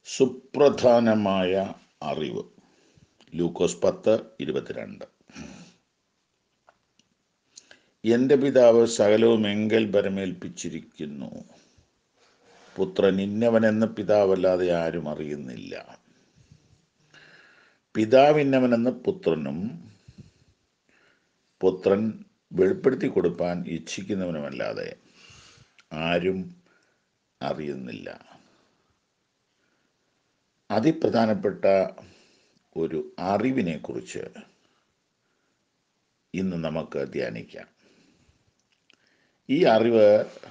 സുപ്രധാനമായ അറിവ് ലൂക്കോസ് പത്ത് ഇരുപത്തിരണ്ട് എൻ്റെ പിതാവ് സകലവും എങ്കൽ പരമേൽപ്പിച്ചിരിക്കുന്നു പുത്രൻ ഇന്നവനെന്ന് പിതാവല്ലാതെ ആരും അറിയുന്നില്ല പിതാവ് ഇന്നവനെന്ന് പുത്രനും പുത്രൻ വെളിപ്പെടുത്തി കൊടുപ്പാൻ ഇച്ഛിക്കുന്നവനുമല്ലാതെ ആരും അറിയുന്നില്ല അതിപ്രധാനപ്പെട്ട ഒരു അറിവിനെ കുറിച്ച് ഇന്ന് നമുക്ക് ധ്യാനിക്കാം ഈ അറിവ്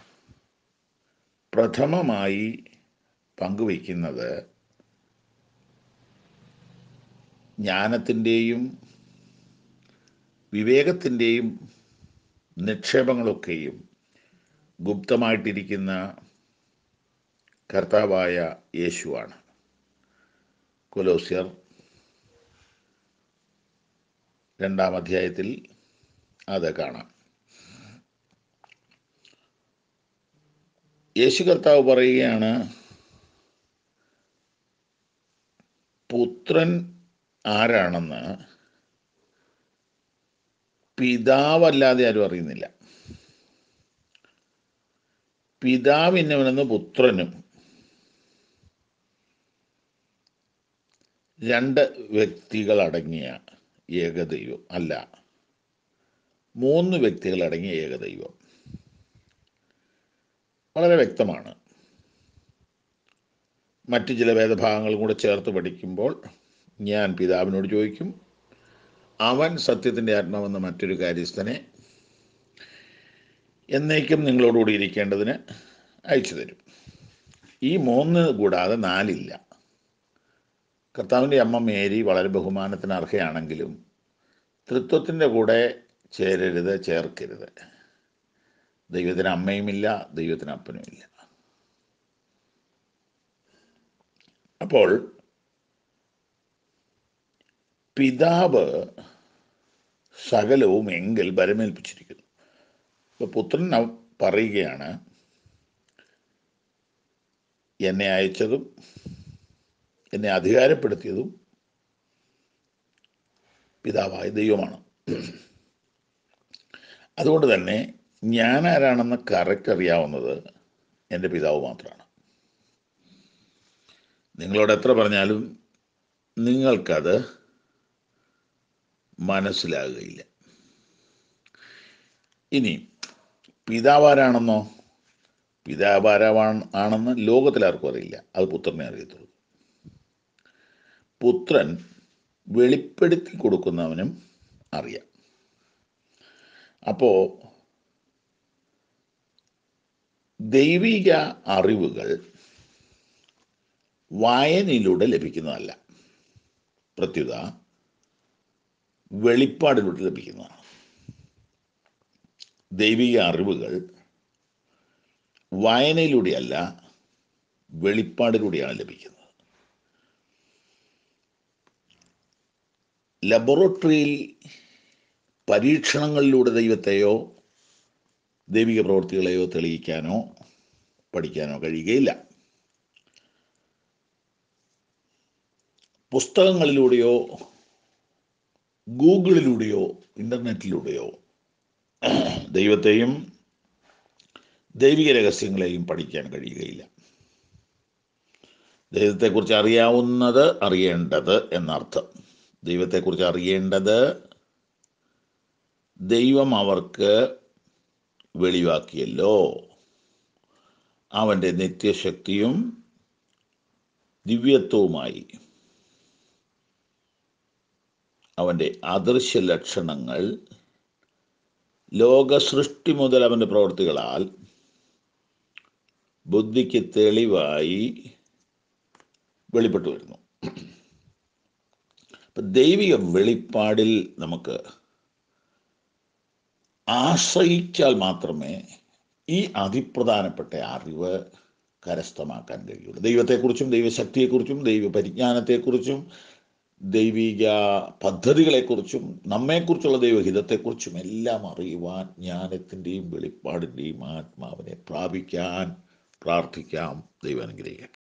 പ്രഥമമായി പങ്കുവയ്ക്കുന്നത് ജ്ഞാനത്തിൻ്റെയും വിവേകത്തിൻ്റെയും നിക്ഷേപങ്ങളൊക്കെയും ഗുപ്തമായിട്ടിരിക്കുന്ന കർത്താവായ യേശുവാണ് കൊലോസ്യർ രണ്ടാം അധ്യായത്തിൽ അത് കാണാം യേശു കർത്താവ് പറയുകയാണ് പുത്രൻ ആരാണെന്ന് പിതാവല്ലാതെ ആരും അറിയുന്നില്ല പിതാവിന്നവനെന്ന് പുത്രനും രണ്ട് വ്യക്തികൾ അടങ്ങിയ ഏകദൈവം അല്ല മൂന്ന് വ്യക്തികൾ അടങ്ങിയ ഏകദൈവം വളരെ വ്യക്തമാണ് മറ്റു ചില വേദഭാഗങ്ങളും കൂടെ ചേർത്ത് പഠിക്കുമ്പോൾ ഞാൻ പിതാവിനോട് ചോദിക്കും അവൻ സത്യത്തിൻ്റെ ആത്മാവെന്ന മറ്റൊരു കാര്യസ്ഥനെ എന്നേക്കും നിങ്ങളോടുകൂടി ഇരിക്കേണ്ടതിന് അയച്ചു തരും ഈ മൂന്ന് കൂടാതെ നാലില്ല കർത്താവിൻ്റെ അമ്മ മേരി വളരെ ബഹുമാനത്തിന് അർഹയാണെങ്കിലും തൃത്വത്തിൻ്റെ കൂടെ ചേരരുത് ചേർക്കരുത് ദൈവത്തിന് അമ്മയുമില്ല ദൈവത്തിന് അപ്പനുമില്ല അപ്പോൾ പിതാവ് സകലവും എങ്കിൽ പരമേൽപ്പിച്ചിരിക്കുന്നു അപ്പോൾ പുത്രൻ പറയുകയാണ് എന്നെ അയച്ചതും എന്നെ അധികാരപ്പെടുത്തിയതും പിതാവായ ദൈവമാണ് അതുകൊണ്ട് തന്നെ ഞാൻ ആരാണെന്ന് കറക്റ്റ് അറിയാവുന്നത് എൻ്റെ പിതാവ് മാത്രമാണ് നിങ്ങളോട് എത്ര പറഞ്ഞാലും നിങ്ങൾക്കത് മനസ്സിലാകുകയില്ല ഇനി പിതാവാരാണെന്നോ പിതാവാരാണ് ആണെന്ന് ലോകത്തിലാർക്കും അറിയില്ല അത് പുത്രനെ അറിയത്തുള്ളൂ പുത്രൻ വെളിപ്പെടുത്തി കൊടുക്കുന്നവനും അറിയാം അപ്പോൾ ദൈവിക അറിവുകൾ വായനയിലൂടെ ലഭിക്കുന്നതല്ല പ്രത്യുത വെളിപ്പാടിലൂടെ ലഭിക്കുന്നതാണ് ദൈവിക അറിവുകൾ വായനയിലൂടെയല്ല വെളിപ്പാടിലൂടെയാണ് ലഭിക്കുന്നത് ലബോറട്ടറിയിൽ പരീക്ഷണങ്ങളിലൂടെ ദൈവത്തെയോ ദൈവിക പ്രവൃത്തികളെയോ തെളിയിക്കാനോ പഠിക്കാനോ കഴിയുകയില്ല പുസ്തകങ്ങളിലൂടെയോ ഗൂഗിളിലൂടെയോ ഇൻ്റർനെറ്റിലൂടെയോ ദൈവത്തെയും ദൈവിക രഹസ്യങ്ങളെയും പഠിക്കാൻ കഴിയുകയില്ല ദൈവത്തെക്കുറിച്ച് അറിയാവുന്നത് അറിയേണ്ടത് എന്നർത്ഥം ദൈവത്തെക്കുറിച്ച് അറിയേണ്ടത് ദൈവം അവർക്ക് വെളിവാക്കിയല്ലോ അവൻ്റെ നിത്യശക്തിയും ദിവ്യത്വവുമായി അവൻ്റെ അദൃശ്യ ലക്ഷണങ്ങൾ ലോക സൃഷ്ടി മുതൽ അവൻ്റെ പ്രവൃത്തികളാൽ ബുദ്ധിക്ക് തെളിവായി വെളിപ്പെട്ടു വരുന്നു അപ്പം ദൈവിക വെളിപ്പാടിൽ നമുക്ക് ആശ്രയിച്ചാൽ മാത്രമേ ഈ അതിപ്രധാനപ്പെട്ട അറിവ് കരസ്ഥമാക്കാൻ കഴിയുള്ളൂ ദൈവത്തെക്കുറിച്ചും ദൈവശക്തിയെക്കുറിച്ചും ദൈവ പരിജ്ഞാനത്തെക്കുറിച്ചും ദൈവിക പദ്ധതികളെക്കുറിച്ചും നമ്മെക്കുറിച്ചുള്ള ദൈവഹിതത്തെക്കുറിച്ചും എല്ലാം അറിയുവാൻ ജ്ഞാനത്തിൻ്റെയും വെളിപ്പാടിൻ്റെയും ആത്മാവിനെ പ്രാപിക്കാൻ പ്രാർത്ഥിക്കാം ദൈവം അനുഗ്രഹിക്കട്ടെ